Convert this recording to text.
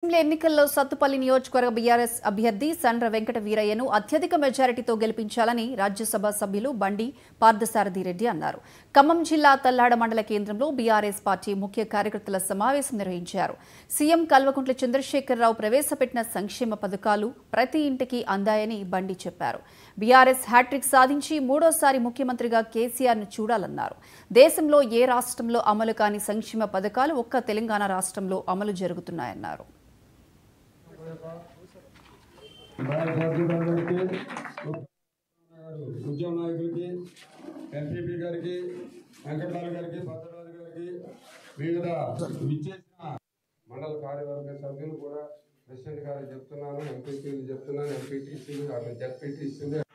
assembly ఎన్నికల్లో సత్తుపల్లి నియోజకవర్గ BRS అభ్యర్థి సండ్ర వెంకట వీరయ్యను అత్యధిక మెజారిటీతో గెలిపించాలని రాజ్యసభ సభ్యులు బండి పార్థసారథి రెడ్డి అన్నారు ఖమ్మం జిల్లా తల్లాడ మండల కేంద్రంలో బీఆర్ఎస్ పార్టీ ముఖ్య కార్యకర్తల సమావేశం నిర్వహించారు సీఎం కల్వకుంట్ల చంద్రశేఖరరావు ప్రవేశపెట్టిన సంక్షేమ పథకాలు ప్రతి ఇంటికి అందాయని బండి చెప్పారు బీఆర్ఎస్ హ్యాట్రిక్ సాధించి మూడోసారి ముఖ్యమంత్రిగా కేసీఆర్ను చూడాలన్నారు దేశంలో ఏ రాష్ట్రంలో అమలు కాని సంక్షేమ పథకాలు ఒక్క తెలంగాణ రాష్ట్రంలో అమలు జరుగుతున్నాయన్నారు భారత సభ్యులందరికీ ఉద్యమ నాయకులకి ఎన్పీపీ గారికి వెంకటరావు గారికి భద్రరాజు గారికి వివిధ విచ్చేసిన మండల కార్యవర్గ సభ్యులు కూడా ప్రెసిడెంట్ గారికి చెప్తున్నాను ఎంపీటీలు చెప్తున్నాను ఎంపీటీసీలు అక్కడ జడ్పీటీసీలు